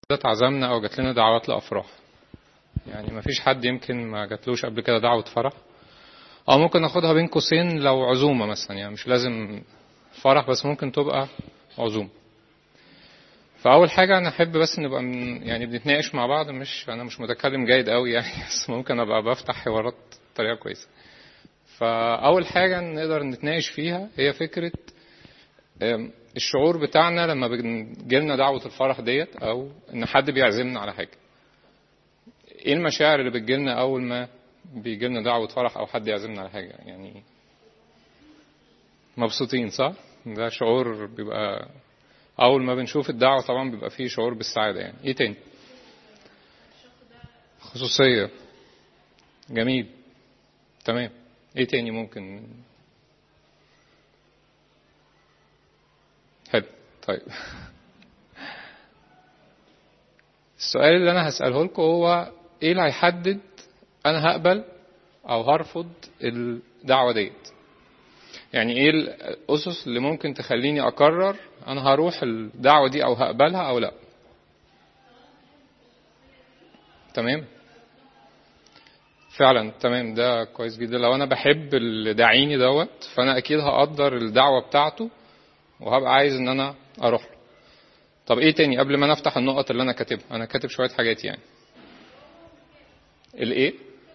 اتعزمنا او جات لنا دعوات لافراح يعني ما فيش حد يمكن ما جاتلوش قبل كده دعوة فرح او ممكن ناخدها بين قوسين لو عزومة مثلا يعني مش لازم فرح بس ممكن تبقى عزومة فاول حاجة انا احب بس نبقى من يعني بنتناقش مع بعض مش انا مش متكلم جيد قوي يعني بس ممكن ابقى بفتح حوارات بطريقة كويسة فاول حاجة نقدر نتناقش فيها هي فكرة الشعور بتاعنا لما بتجيلنا دعوة الفرح ديت أو إن حد بيعزمنا على حاجة. إيه المشاعر اللي بتجيلنا أول ما بيجيلنا دعوة فرح أو حد يعزمنا على حاجة؟ يعني مبسوطين صح؟ ده شعور بيبقى أول ما بنشوف الدعوة طبعا بيبقى فيه شعور بالسعادة يعني. إيه تاني؟ خصوصية. جميل. تمام. إيه تاني ممكن حلو طيب السؤال اللي انا هسأله لكم هو ايه اللي هيحدد انا هقبل او هرفض الدعوة ديت يعني ايه الاسس اللي ممكن تخليني اقرر انا هروح الدعوة دي او هقبلها او لا تمام فعلا تمام ده كويس جدا لو انا بحب اللي داعيني دوت فانا اكيد هقدر الدعوة بتاعته وهبقى عايز ان انا اروح له طب ايه تاني قبل ما نفتح النقط اللي انا كاتبها انا كاتب شويه حاجات يعني الايه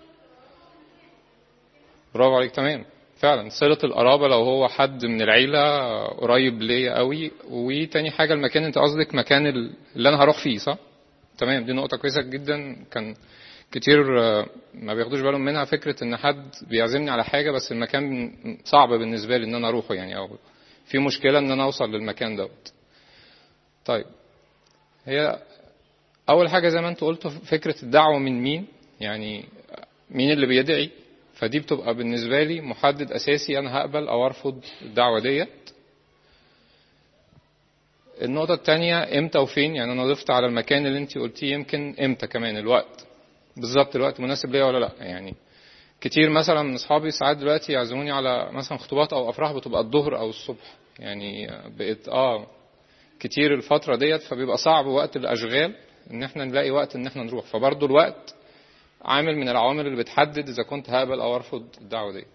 برافو عليك تمام فعلا صلة القرابة لو هو حد من العيلة قريب ليا قوي وتاني حاجة المكان انت قصدك مكان اللي انا هروح فيه صح؟ تمام دي نقطة كويسة جدا كان كتير ما بياخدوش بالهم منها فكرة ان حد بيعزمني على حاجة بس المكان صعب بالنسبة لي ان انا اروحه يعني او في مشكلة ان انا اوصل للمكان دوت طيب هي اول حاجة زي ما انت قلت فكرة الدعوة من مين يعني مين اللي بيدعي فدي بتبقى بالنسبة لي محدد اساسي انا هقبل او ارفض الدعوة ديت النقطة التانية امتى وفين يعني انا ضفت على المكان اللي انت قلتيه يمكن امتى كمان الوقت بالظبط الوقت مناسب ليا ولا لا يعني كتير مثلا من اصحابي ساعات دلوقتي يعزموني على مثلا خطوبات او افراح بتبقى الظهر او الصبح يعني بقت اه كتير الفتره ديت فبيبقى صعب وقت الاشغال ان احنا نلاقي وقت ان احنا نروح فبرضه الوقت عامل من العوامل اللي بتحدد اذا كنت هقبل او ارفض الدعوه ديت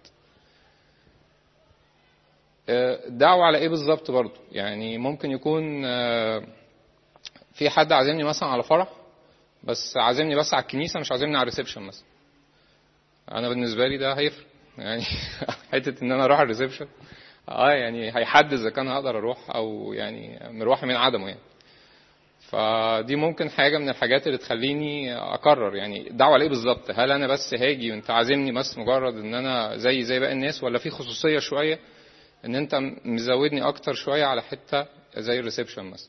الدعوة على ايه بالظبط برضه يعني ممكن يكون في حد عازمني مثلا على فرح بس عازمني بس على الكنيسة مش عازمني على الريسبشن مثلا انا بالنسبه لي ده هيفرق يعني حته ان انا اروح الريسبشن اه يعني هيحدد اذا كان هقدر اروح او يعني مروحي من عدمه يعني فدي ممكن حاجه من الحاجات اللي تخليني اقرر يعني دعوه ليه بالظبط هل انا بس هاجي وانت عازمني بس مجرد ان انا زي زي باقي الناس ولا في خصوصيه شويه ان انت مزودني اكتر شويه على حته زي الريسبشن مثلا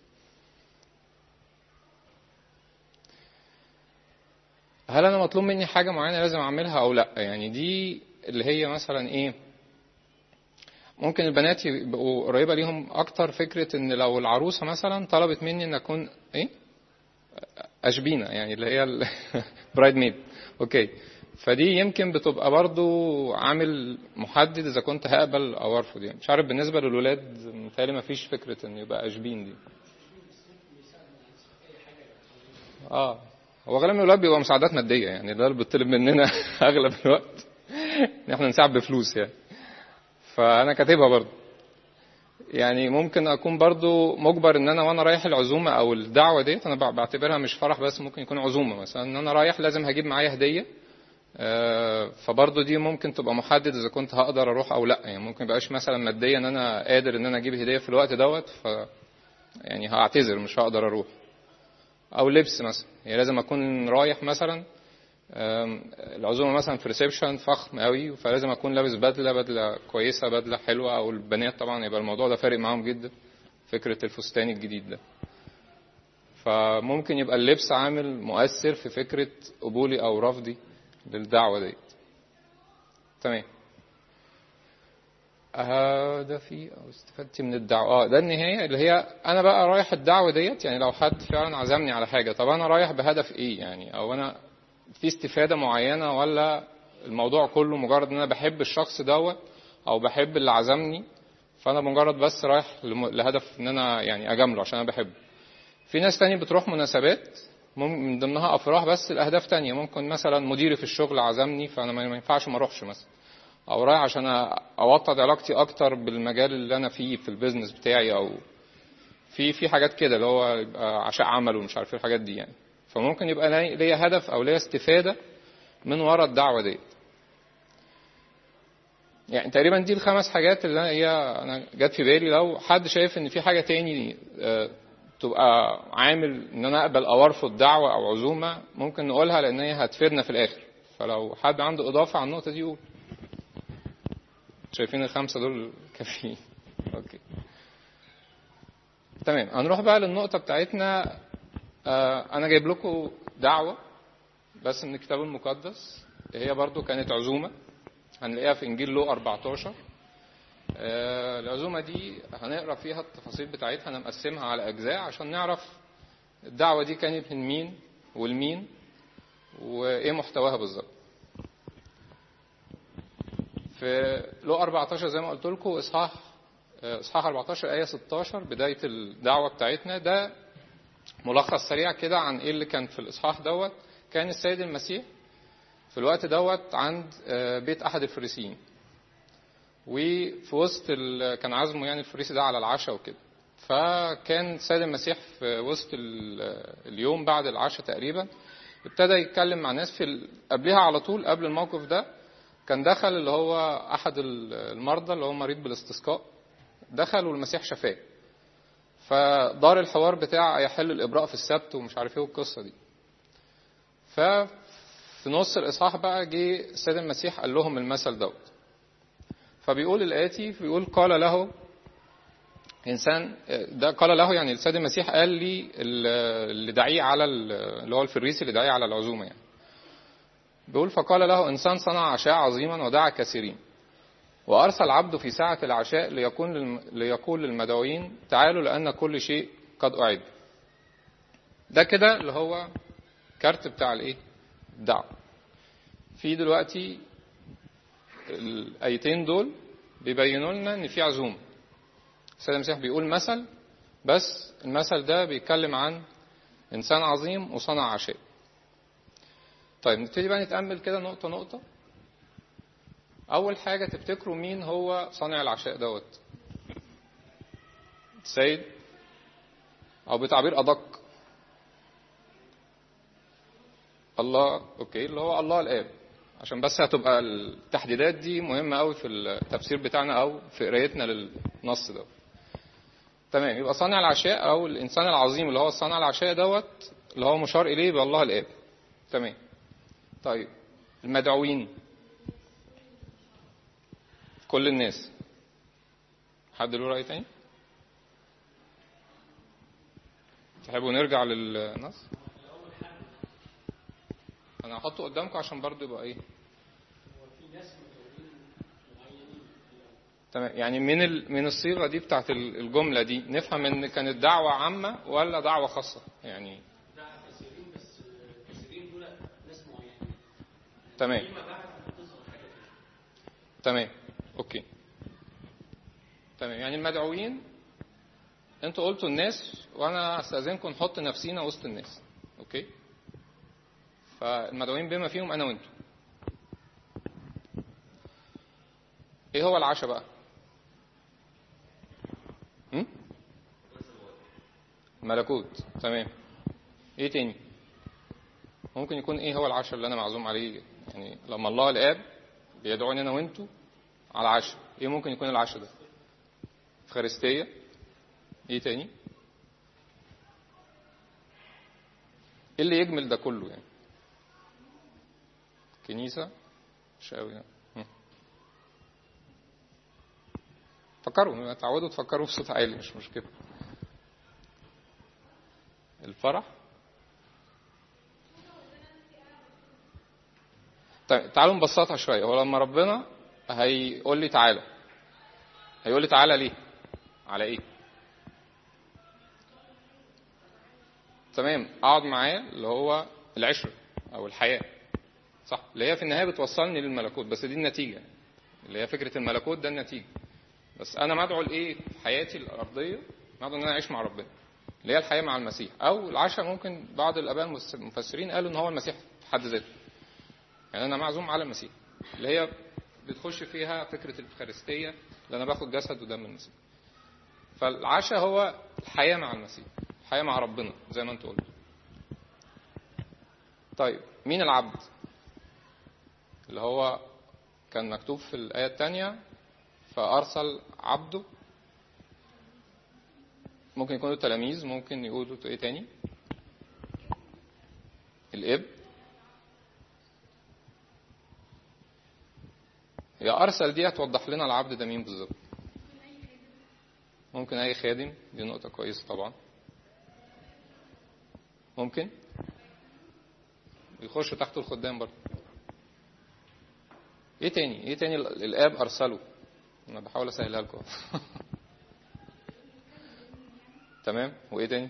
هل انا مطلوب مني حاجه معينه لازم اعملها او لا يعني دي اللي هي مثلا ايه ممكن البنات يبقوا قريبه ليهم اكتر فكره ان لو العروسه مثلا طلبت مني ان اكون ايه اشبينه يعني اللي هي برايد ميد اوكي فدي يمكن بتبقى برضو عامل محدد اذا كنت هقبل او ارفض يعني مش عارف بالنسبه للولاد متهيألي ما فيش فكره ان يبقى اشبين دي اه هو غالبا الولاد بيبقى مساعدات ماديه يعني ده اللي بيطلب مننا اغلب الوقت ان احنا نساعد بفلوس يعني فانا كاتبها برضو يعني ممكن اكون برضو مجبر ان انا وانا رايح العزومه او الدعوه ديت انا بعتبرها مش فرح بس ممكن يكون عزومه مثلا ان انا رايح لازم هجيب معايا هديه فبرضو دي ممكن تبقى محدد اذا كنت هقدر اروح او لا يعني ممكن يبقاش مثلا ماديا ان انا قادر ان انا اجيب هديه في الوقت دوت ف يعني هعتذر مش هقدر اروح او لبس مثلا يعني لازم اكون رايح مثلا العزومه مثلا في ريسبشن فخم قوي فلازم اكون لابس بدله بدله كويسه بدله حلوه او البنات طبعا يبقى الموضوع ده فارق معاهم جدا فكره الفستان الجديد ده فممكن يبقى اللبس عامل مؤثر في فكره قبولي او رفضي للدعوه ديت تمام هدفي او استفدتي من الدعوه اه ده النهايه اللي هي انا بقى رايح الدعوه ديت يعني لو حد فعلا عزمني على حاجه طب انا رايح بهدف ايه يعني او انا في استفاده معينه ولا الموضوع كله مجرد ان انا بحب الشخص دوت او بحب اللي عزمني فانا مجرد بس رايح لهدف ان انا يعني اجامله عشان انا بحبه في ناس تاني بتروح مناسبات مم- من ضمنها افراح بس الاهداف تانية ممكن مثلا مديري في الشغل عزمني فانا ما ما ينفعش ما اروحش مثلا او رايح عشان أ- اوطد علاقتي اكتر بالمجال اللي انا فيه في البيزنس بتاعي او في في حاجات كده اللي هو يبقى عشاء عمل ومش عارف ايه الحاجات دي يعني فممكن يبقى لي- ليا هدف او ليا استفاده من ورا الدعوه ديت يعني تقريبا دي الخمس حاجات اللي أنا- هي انا جت في بالي لو حد شايف ان في حاجه تاني آه، تبقى عامل ان انا اقبل او ارفض دعوه او عزومه ممكن نقولها لان هي هتفيدنا في الاخر فلو حد عنده اضافه على النقطه دي يقول شايفين الخمسه دول كافيين اوكي تمام هنروح بقى للنقطه بتاعتنا آه، انا جايب لكم دعوه بس من الكتاب المقدس هي برضو كانت عزومه هنلاقيها في انجيل لو 14 آه، العزومه دي هنقرا فيها التفاصيل بتاعتها انا مقسمها على اجزاء عشان نعرف الدعوه دي كانت من مين والمين وايه محتواها بالظبط في لو 14 زي ما قلت لكم اصحاح آه، اصحاح 14 ايه 16 بدايه الدعوه بتاعتنا ده ملخص سريع كده عن ايه اللي كان في الاصحاح دوت كان السيد المسيح في الوقت دوت عند آه، بيت احد الفريسيين وفي وسط ال... كان عزمه يعني الفريسي ده على العشاء وكده فكان السيد المسيح في وسط ال... اليوم بعد العشاء تقريبا ابتدى يتكلم مع ناس في ال... قبلها على طول قبل الموقف ده كان دخل اللي هو احد ال- المرضى اللي هو مريض بالاستسقاء دخل والمسيح شفاه فدار الحوار بتاع يحل الابراء في السبت ومش عارف ايه والقصه دي ففي نص الاصحاح بقى جه السيد المسيح قال لهم المثل دوت فبيقول الآتي بيقول قال له إنسان ده قال له يعني السيد المسيح قال لي اللي دعيه على ال- اللي هو الفريسي اللي دعيه على العزومة يعني بيقول فقال له إنسان صنع عشاء عظيما ودعا كثيرين وأرسل عبده في ساعة العشاء ليكون للم- ليقول للمدعوين تعالوا لأن كل شيء قد أعد ده كده اللي هو كارت بتاع الإيه الدعوة في دلوقتي الايتين دول بيبينوا لنا ان في عزومه السيد المسيح بيقول مثل بس المثل ده بيتكلم عن انسان عظيم وصنع عشاء طيب نبتدي بقى نتامل كده نقطه نقطه اول حاجه تفتكروا مين هو صانع العشاء دوت السيد او بتعبير ادق الله اوكي اللي هو الله الاب عشان بس هتبقى التحديدات دي مهمة قوي في التفسير بتاعنا أو في قرايتنا للنص ده تمام يبقى صانع العشاء أو الإنسان العظيم اللي هو صانع العشاء دوت اللي هو مشار إليه بالله الآب تمام طيب المدعوين كل الناس حد له رأي تاني تحبوا نرجع للنص انا هحطه قدامكم عشان برضو يبقى ايه تمام يعني من ال... من الصيغه دي بتاعت ال- الجمله دي نفهم ان كانت دعوه عامه ولا دعوه خاصه يعني تمام تمام اوكي تمام يعني المدعوين انتوا قلتوا الناس وانا استاذنكم نحط نفسينا وسط الناس اوكي فالمدعوين بما فيهم انا وانتوا ايه هو العشاء بقى هم؟ ملكوت تمام ايه تاني ممكن يكون ايه هو العشاء اللي انا معزوم عليه يعني لما الله الاب بيدعوني انا وانتوا على العشاء ايه ممكن يكون العشاء ده افخارستيه ايه تاني ايه اللي يجمل ده كله يعني كنيسة مش قوي يعني. هم. فكروا تعودوا تفكروا بصوت عالي مش مشكلة الفرح طيب تعالوا نبسطها شوية هو لما ربنا هيقول لي تعالى هيقول لي تعالى ليه على ايه تمام اقعد معاه اللي هو العشرة او الحياة صح اللي هي في النهاية بتوصلني للملكوت بس دي النتيجة اللي هي فكرة الملكوت ده النتيجة بس انا مدعو لايه في حياتي الارضية مدعو ان انا اعيش مع ربنا اللي هي الحياه مع المسيح او العشاء ممكن بعض الاباء المفسرين قالوا ان هو المسيح في حد ذاته يعني انا معزوم على المسيح اللي هي بتخش فيها فكره الافخارستيه اللي انا باخد جسد ودم المسيح فالعشاء هو الحياه مع المسيح الحياه مع ربنا زي ما انت قلت طيب مين العبد اللي هو كان مكتوب في الآية الثانية فأرسل عبده ممكن يكونوا التلاميذ ممكن يقولوا ايه تاني الاب هي ارسل دي هتوضح لنا العبد ده مين بالظبط ممكن اي خادم دي نقطة كويسة طبعا ممكن يخش تحت الخدام برضه ايه تاني ايه تاني الاب ارسله انا بحاول اسهلها لكم تمام وايه تاني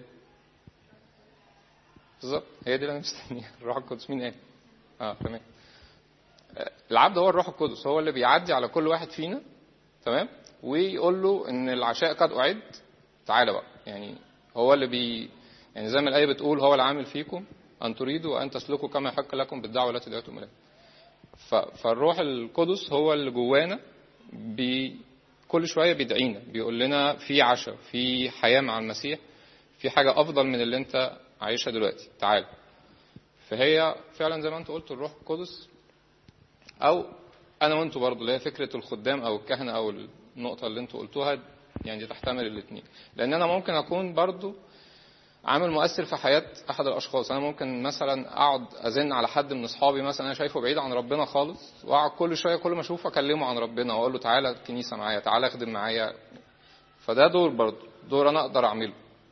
بالظبط هي دي اللي انا مستنيها الروح القدس مين قال اه تمام العبد هو الروح القدس هو اللي بيعدي على كل واحد فينا تمام ويقول له ان العشاء قد اعد تعالى بقى يعني هو اللي بي يعني زي ما الايه بتقول هو العامل فيكم ان تريدوا وان تسلكوا كما يحق لكم بالدعوه التي دعيتم اليها فالروح القدس هو اللي جوانا بي كل شويه بيدعينا بيقول لنا في عشاء في حياه مع المسيح في حاجه افضل من اللي انت عايشها دلوقتي تعال فهي فعلا زي ما انت قلت الروح القدس او انا وانتوا برضو اللي هي فكره الخدام او الكهنه او النقطه اللي انتوا قلتوها يعني دي تحتمل الاثنين لان انا ممكن اكون برضو عامل مؤثر في حياة أحد الأشخاص أنا ممكن مثلا أقعد أزن على حد من أصحابي مثلا أنا شايفه بعيد عن ربنا خالص وأقعد كل شوية كل ما أشوفه أكلمه عن ربنا وأقول له تعالى الكنيسة معايا تعالى أخدم معايا فده دور برضه دور أنا أقدر أعمله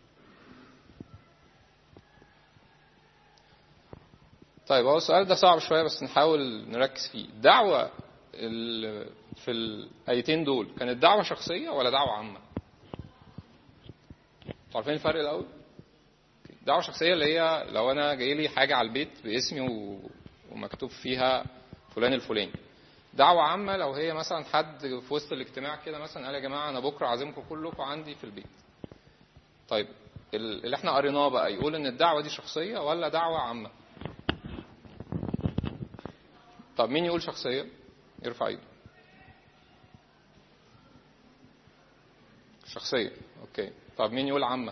طيب هو السؤال ده صعب شوية بس نحاول نركز فيه الدعوة في الآيتين دول كانت دعوة شخصية ولا دعوة عامة؟ عارفين الفرق الأول؟ دعوة شخصية اللي هي لو أنا جاي لي حاجة على البيت باسمي و... ومكتوب فيها فلان الفلاني. دعوة عامة لو هي مثلا حد في وسط الاجتماع كده مثلا قال يا جماعة أنا بكرة عازمكم كلكم عندي في البيت. طيب اللي احنا قريناه بقى يقول إن الدعوة دي شخصية ولا دعوة عامة؟ طب مين يقول شخصية؟ يرفع ايده. شخصية، أوكي. طب مين يقول عامة؟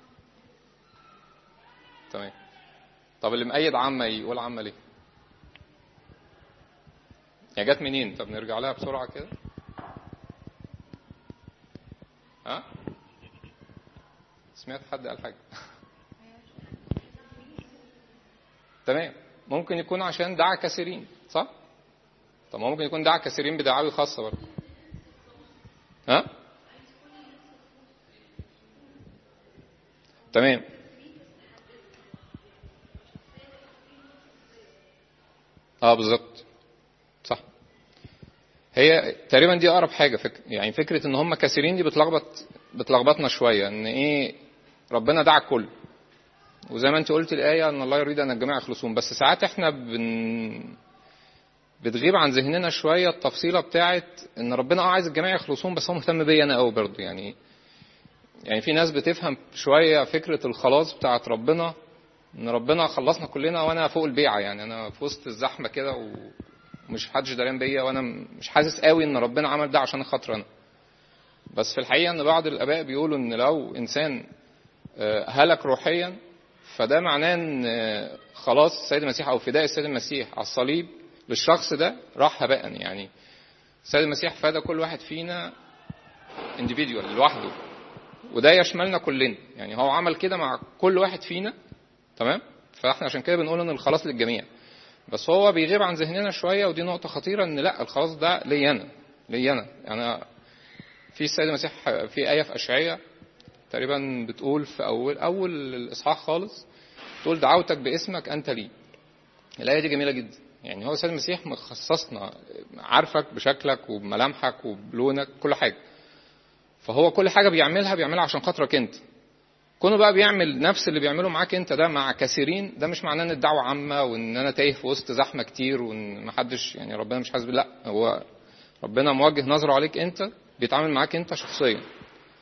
تمام طب اللي مأيد عامة يقول عامة ليه؟ يعني جت منين؟ طب نرجع لها بسرعة كده ها؟ سمعت حد قال حاجة تمام ممكن يكون عشان دعا كثيرين صح؟ طب ما ممكن يكون دعا كثيرين بدعاوي خاصة برضه ها؟ تمام اه بالظبط صح هي تقريبا دي اقرب حاجه فك... يعني فكره ان هم كثيرين دي بتلخبط بتلخبطنا شويه ان ايه ربنا دعا الكل وزي ما انت قلت الايه ان الله يريد ان الجميع يخلصون بس ساعات احنا بن بتغيب عن ذهننا شويه التفصيله بتاعت ان ربنا اه عايز الجميع يخلصون بس هو مهتم بيا انا قوي برضه يعني يعني في ناس بتفهم شويه فكره الخلاص بتاعت ربنا ان ربنا خلصنا كلنا وانا فوق البيعه يعني انا في وسط الزحمه كده ومش حدش دارين بيا وانا مش حاسس قوي ان ربنا عمل ده عشان خاطر انا بس في الحقيقه ان بعض الاباء بيقولوا ان لو انسان هلك روحيا فده معناه ان خلاص السيد المسيح او فداء السيد المسيح على الصليب للشخص ده راح هباء يعني السيد المسيح فدى كل واحد فينا individual لوحده وده يشملنا كلنا يعني هو عمل كده مع كل واحد فينا تمام فاحنا عشان كده بنقول ان الخلاص للجميع بس هو بيغيب عن ذهننا شويه ودي نقطه خطيره ان لا الخلاص ده لي انا لي انا انا في السيد المسيح في ايه في اشعياء تقريبا بتقول في اول اول الاصحاح خالص تقول دعوتك باسمك انت لي الايه دي جميله جدا يعني هو السيد المسيح مخصصنا عارفك بشكلك وبملامحك وبلونك كل حاجه فهو كل حاجه بيعملها بيعملها عشان خاطرك انت كونه بقى بيعمل نفس اللي بيعمله معاك انت ده مع كثيرين ده مش معناه ان الدعوه عامه وان انا تايه في وسط زحمه كتير وان محدش يعني ربنا مش حاسس لا هو ربنا موجه نظره عليك انت بيتعامل معاك انت شخصيا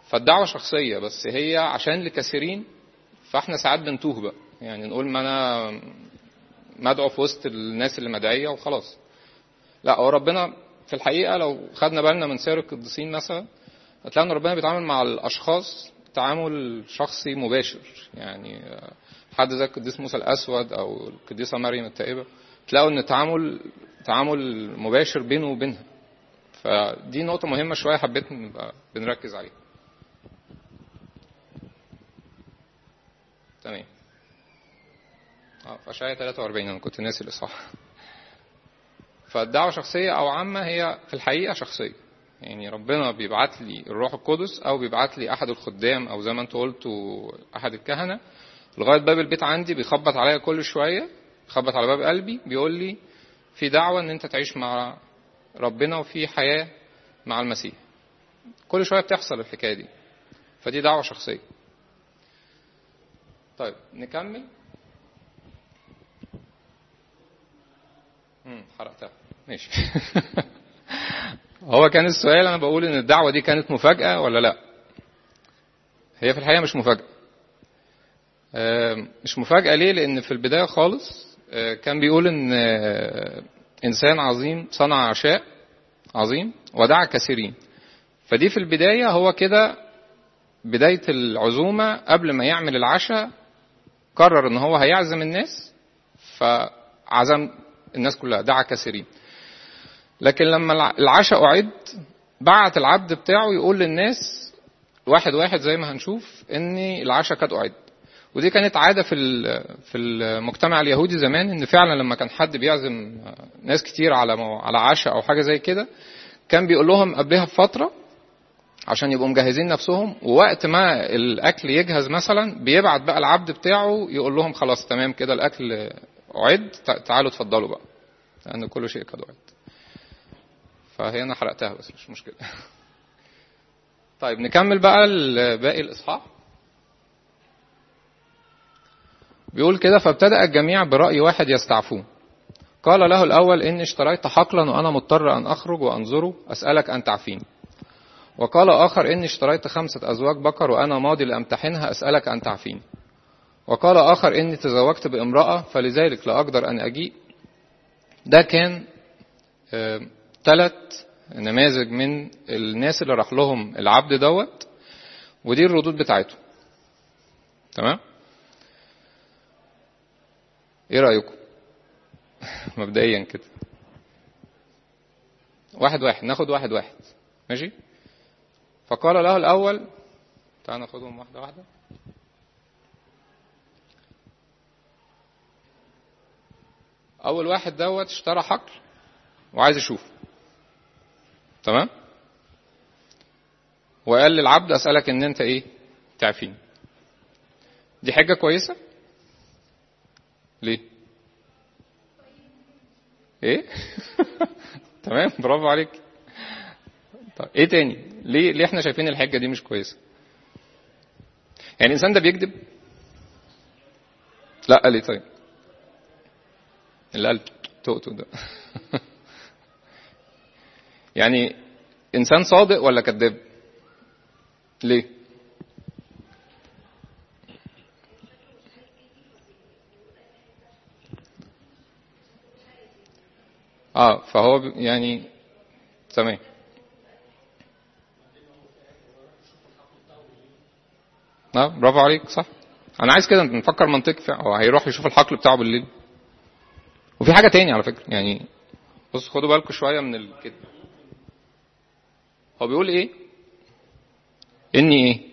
فالدعوة شخصية بس هي عشان لكثيرين فاحنا ساعات بنتوه بقى يعني نقول ما انا مدعو في وسط الناس اللي مدعية وخلاص لا هو ربنا في الحقيقة لو خدنا بالنا من سير القديسين مثلا هتلاقي ان ربنا بيتعامل مع الاشخاص تعامل شخصي مباشر يعني حد زي القديس موسى الاسود او القديسه مريم التائبه تلاقوا ان التعامل تعامل مباشر بينه وبينها فدي نقطه مهمه شويه حبيت نبقى بنركز عليها تمام اه في اشعياء 43 انا كنت ناسي الاصحاح فالدعوه شخصيه او عامه هي في الحقيقه شخصيه يعني ربنا بيبعت لي الروح القدس او بيبعت لي احد الخدام او زي ما انتوا قلتوا احد الكهنه لغايه باب البيت عندي بيخبط عليا كل شويه بيخبط على باب قلبي بيقول لي في دعوه ان انت تعيش مع ربنا وفي حياه مع المسيح كل شويه بتحصل الحكايه دي فدي دعوه شخصيه طيب نكمل امم حرقتها ماشي هو كان السؤال انا بقول ان الدعوه دي كانت مفاجاه ولا لا هي في الحقيقه مش مفاجاه مش مفاجاه ليه لان في البدايه خالص كان بيقول ان انسان عظيم صنع عشاء عظيم ودعا كثيرين فدي في البدايه هو كده بدايه العزومه قبل ما يعمل العشاء قرر ان هو هيعزم الناس فعزم الناس كلها دعا كثيرين لكن لما العشاء أعد بعت العبد بتاعه يقول للناس واحد واحد زي ما هنشوف ان العشاء قد أعد ودي كانت عادة في في المجتمع اليهودي زمان ان فعلا لما كان حد بيعزم ناس كتير على على عشاء او حاجة زي كده كان بيقول لهم قبلها بفترة عشان يبقوا مجهزين نفسهم ووقت ما الاكل يجهز مثلا بيبعت بقى العبد بتاعه يقول لهم خلاص تمام كده الاكل أعد تعالوا اتفضلوا بقى لان كل شيء قد أعد فهي انا حرقتها بس مش مشكله طيب نكمل بقى باقي الاصحاح بيقول كده فابتدأ الجميع برأي واحد يستعفون قال له الأول إني اشتريت حقلا وأنا مضطر أن أخرج وأنظره أسألك أن تعفيني وقال آخر إني اشتريت خمسة أزواج بقر وأنا ماضي لأمتحنها أسألك أن تعفيني وقال آخر إني تزوجت بامرأة فلذلك لا أقدر أن أجيء ده كان ثلاث نماذج من الناس اللي راح لهم العبد دوت ودي الردود بتاعته تمام ايه رايكم مبدئيا كده واحد واحد ناخد واحد واحد ماشي فقال له الاول تعال ناخدهم واحده واحده اول واحد دوت اشترى حقل وعايز يشوف تمام وقال للعبد اسالك ان انت ايه تعفيني دي حاجه كويسه ليه ايه تمام برافو عليك طب ايه تاني ليه ليه احنا شايفين الحجه دي مش كويسه يعني الانسان ده بيكذب لا ليه طيب اللي قال تؤتو ده يعني انسان صادق ولا كذاب ليه اه فهو يعني تمام اه برافو عليك صح انا عايز كده نفكر منطقي هو هيروح يشوف الحقل بتاعه بالليل وفي حاجه تاني على فكره يعني بص خدوا بالكم شويه من الكذب هو بيقول ايه اني ايه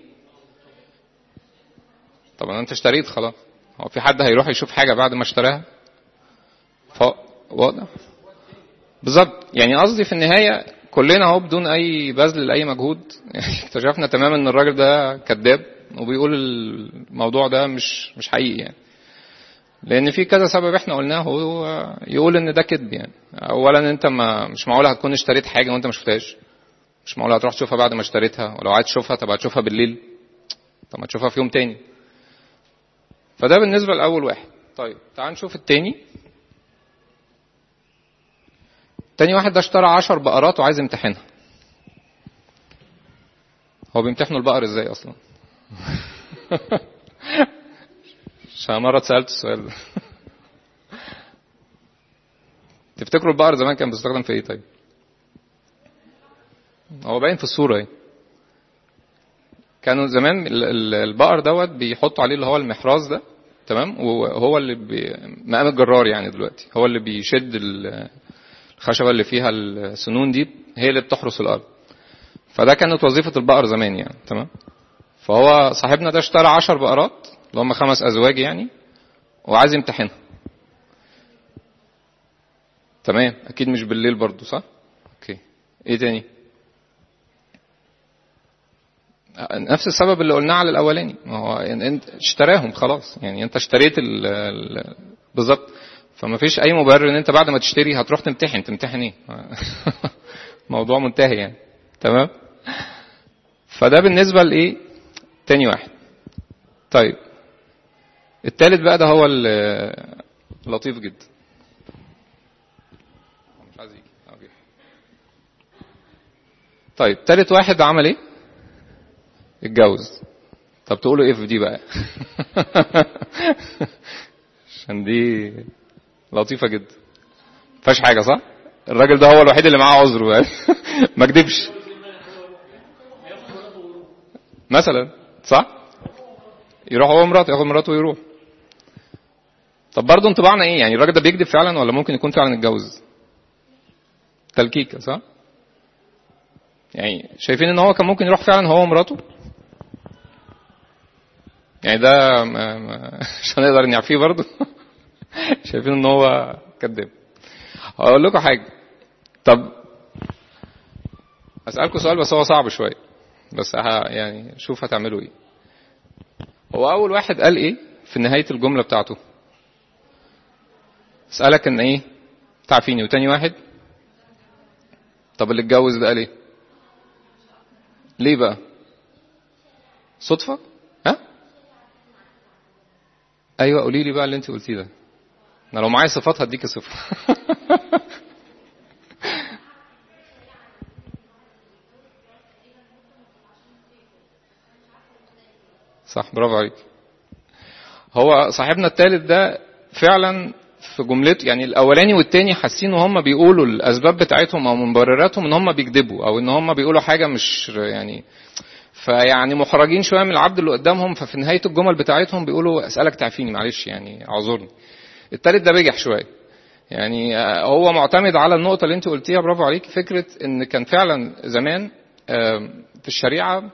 طبعا انت اشتريت خلاص هو في حد هيروح يشوف حاجه بعد ما اشتراها ف واضح بالظبط يعني قصدي في النهايه كلنا اهو بدون اي بذل لاي مجهود اكتشفنا تماما ان الراجل ده كذاب وبيقول الموضوع ده مش مش حقيقي يعني لان في كذا سبب احنا قلناه هو يقول ان ده كذب يعني اولا انت ما مش معقول هتكون اشتريت حاجه وانت ما شفتهاش مش معقول هتروح تشوفها بعد ما اشتريتها ولو عايز تشوفها طب هتشوفها بالليل طب ما تشوفها في يوم تاني فده بالنسبه لاول واحد طيب تعال نشوف التاني تاني واحد ده اشترى عشر بقرات وعايز يمتحنها هو بيمتحنوا البقر ازاي اصلا عشان مرة اتسألت السؤال ده تفتكروا البقر زمان كان بيستخدم في ايه طيب هو باين في الصورة ايه كانوا زمان ال- ال- البقر دوت بيحطوا عليه اللي هو المحراث ده تمام وهو اللي بي... مقام الجرار يعني دلوقتي هو اللي بيشد ال- الخشبة اللي فيها السنون دي هي اللي بتحرس الأرض فده كانت وظيفة البقر زمان يعني تمام فهو صاحبنا ده اشترى عشر بقرات اللي هم خمس أزواج يعني وعايز يمتحنها تمام أكيد مش بالليل برضو صح؟ أوكي إيه تاني؟ نفس السبب اللي قلناه على الاولاني ما هو يعني انت اشتراهم خلاص يعني انت اشتريت ال ال بالظبط فما فيش اي مبرر ان انت بعد ما تشتري هتروح تمتحن تمتحن ايه موضوع منتهي يعني تمام فده بالنسبه لايه تاني واحد طيب التالت بقى ده هو ال- لطيف جدا مش عايز يجي أوكي. طيب تالت واحد عمل ايه اتجوز طب تقولوا ايه في دي بقى عشان دي لطيفه جدا فيهاش حاجه صح الراجل ده هو الوحيد اللي معاه عذر بقى ما كدبش مثلا صح يروح هو ومراته ياخد مراته ويروح طب برضه انطباعنا ايه يعني الراجل ده بيكذب فعلا ولا ممكن يكون فعلا اتجوز تلكيكه صح يعني شايفين ان هو كان ممكن يروح فعلا هو ومراته يعني ده ما ما مش هنقدر نعفيه برضه شايفين ان هو كذاب هقول لكم حاجه طب اسالكم سؤال بس هو صعب شويه بس ه- يعني شوف هتعملوا ايه هو اول واحد قال ايه في نهايه الجمله بتاعته اسالك ان ايه تعرفيني وتاني واحد طب اللي اتجوز ده قال ايه ليه بقى صدفه ها ايوه قولي لي بقى اللي انت قلتيه ده انا لو معايا صفات هديكي صفر صح برافو عليك هو صاحبنا الثالث ده فعلا في جملته يعني الاولاني والتاني حاسين وهم بيقولوا الاسباب بتاعتهم او مبرراتهم ان هم بيكذبوا او ان هم بيقولوا حاجه مش يعني فيعني محرجين شويه من العبد اللي قدامهم ففي نهايه الجمل بتاعتهم بيقولوا اسالك تعفيني معلش يعني اعذرني التالت ده بجح شويه يعني آه، هو معتمد على النقطه اللي انت قلتيها برافو عليك فكره ان كان فعلا زمان آه، في الشريعه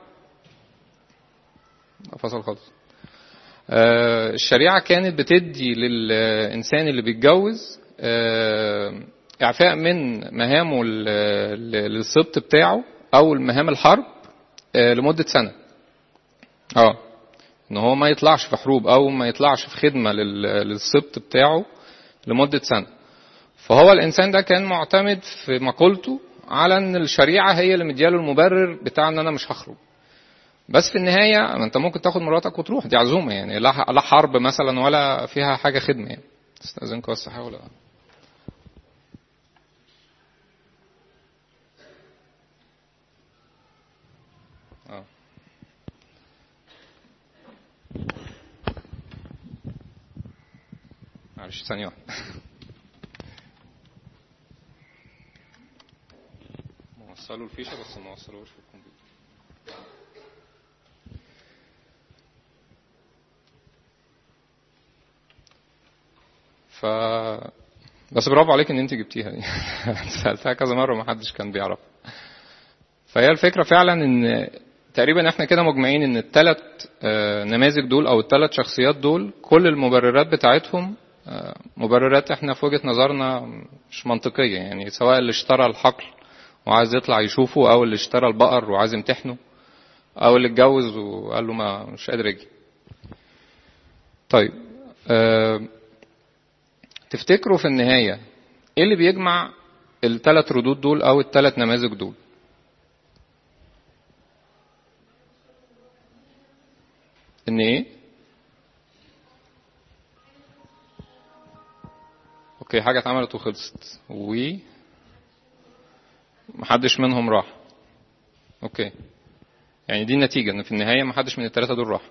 فصل خالص آه، الشريعه كانت بتدي للانسان اللي بيتجوز آه، اعفاء من مهامه ال- للسبط بتاعه او المهام الحرب آه، لمده سنه اه ان هو ما يطلعش في حروب او ما يطلعش في خدمه لل- للسبط بتاعه لمده سنه فهو الانسان ده كان معتمد في مقولته على ان الشريعه هي اللي مدياله المبرر بتاع ان انا مش هخرج بس في النهايه ما انت ممكن تاخد مراتك وتروح دي عزومه يعني لا لا حرب مثلا ولا فيها حاجه خدمه يعني استاذنكم بس احاول أ- اه معلش ثانية واحدة موصلوا الفيشة بس ما وصلوش في الكمبيوتر ف بس برافو عليك ان انت جبتيها دي سالتها كذا مره وما حدش كان بيعرف فهي الفكره فعلا ان تقريبا احنا كده مجمعين ان الثلاث نماذج دول او الثلاث شخصيات دول كل المبررات بتاعتهم آه، مبررات احنا في وجهه نظرنا مش منطقيه يعني سواء اللي اشترى الحقل وعايز يطلع يشوفه او اللي اشترى البقر وعايز يمتحنه او اللي اتجوز وقال له ما مش قادر اجي طيب آه، تفتكروا في النهايه ايه اللي بيجمع الثلاث ردود دول او الثلاث نماذج دول ان ايه اوكي حاجه اتعملت وخلصت و محدش منهم راح اوكي يعني دي النتيجه ان في النهايه ما حدش من الثلاثه دول راح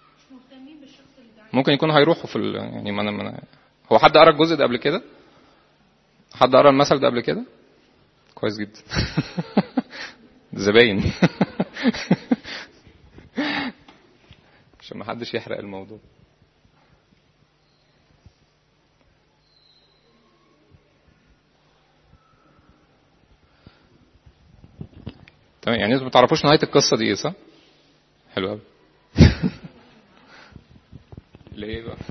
ممكن يكونوا هيروحوا في ال... يعني ما انا ما أنا- هو حد قرا الجزء ده قبل كده حد قرا المثل ده قبل كده كويس جدا زباين عشان ما حدش يحرق الموضوع تمام يعني انتوا ما تعرفوش نهايه القصه دي ايه صح؟ حلو قوي ليه بقى؟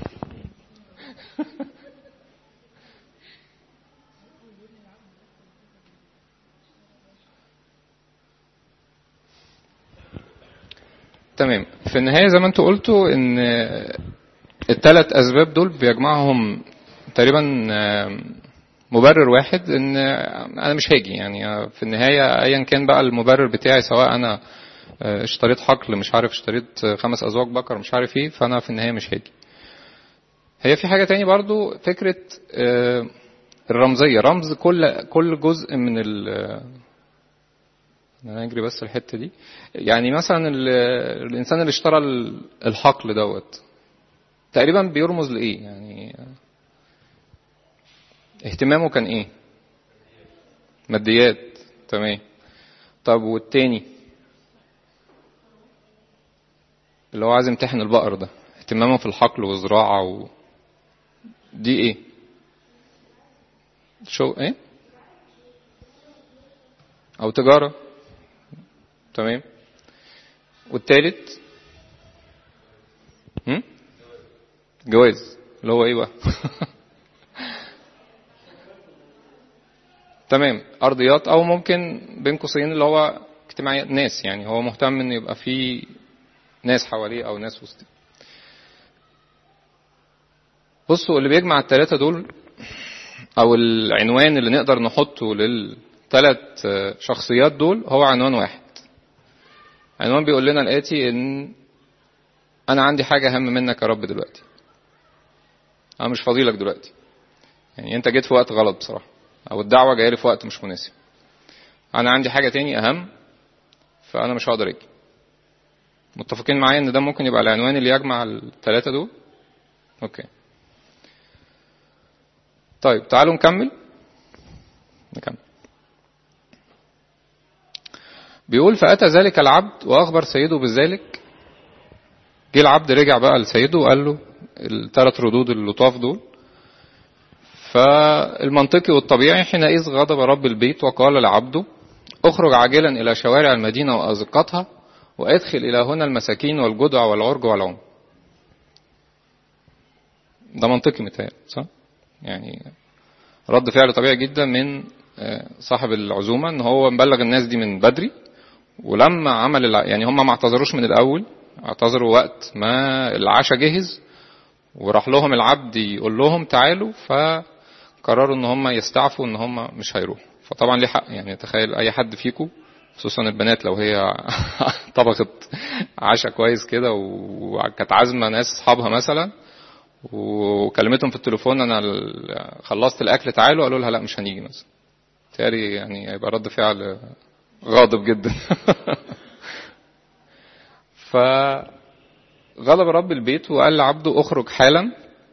تمام في النهايه زي ما انتوا قلتوا ان الثلاث اسباب دول بيجمعهم تقريبا آم، مبرر واحد ان انا مش هاجي يعني في النهايه ايا كان بقى المبرر بتاعي سواء انا آه، اشتريت حقل مش عارف اشتريت خمس ازواج بقر مش عارف ايه فانا في النهايه مش هاجي هي في حاجه تاني برضو فكره آه، الرمزيه رمز كل كل جزء من ال انا اجري بس الحته دي يعني مثلا ال- الانسان اللي اشترى ال- الحقل دوت تقريبا بيرمز لايه يعني اهتمامه كان ايه ماديات تمام طب والتاني اللي هو عايز يمتحن البقر ده اهتمامه في الحقل والزراعة و... دي ايه شو ايه او تجارة تمام والتالت هم؟ جواز اللي هو ايه بقى تمام ارضيات او ممكن بين قوسين اللي هو اجتماعيات ناس يعني هو مهتم ان يبقى في ناس حواليه او ناس وسطيه بصوا اللي بيجمع الثلاثه دول او العنوان اللي نقدر نحطه للثلاث شخصيات دول هو عنوان واحد عنوان بيقول لنا الاتي ان انا عندي حاجه اهم منك يا رب دلوقتي انا مش فاضيلك دلوقتي يعني انت جيت في وقت غلط بصراحه او الدعوه جايه لي في وقت مش مناسب انا عندي حاجه تاني اهم فانا مش هقدر اجي متفقين معايا ان ده ممكن يبقى العنوان اللي يجمع الثلاثه دول اوكي طيب تعالوا نكمل نكمل بيقول فأتى ذلك العبد وأخبر سيده بذلك جه العبد رجع بقى لسيده وقال له الثلاث ردود اللطاف دول فالمنطقي والطبيعي حينئذ غضب رب البيت وقال لعبده اخرج عاجلا إلى شوارع المدينة وأزقتها وادخل إلى هنا المساكين والجدع والعرج والعم ده منطقي متهيألي صح؟ يعني رد فعل طبيعي جدا من صاحب العزومة ان هو مبلغ الناس دي من بدري ولما عمل الع... يعني هم ما اعتذروش من الاول اعتذروا وقت ما العشاء جهز وراح لهم العبد يقول لهم تعالوا فقرروا ان هم يستعفوا ان هم مش هيروحوا فطبعا ليه حق يعني تخيل اي حد فيكم خصوصا البنات لو هي طبخت عشاء كويس كده وكانت عازمه ناس اصحابها مثلا وكلمتهم في التليفون انا خلصت الاكل تعالوا قالوا لها لا مش هنيجي مثلا تاري يعني هيبقى رد فعل غاضب جدا فغضب رب البيت وقال لعبده اخرج حالا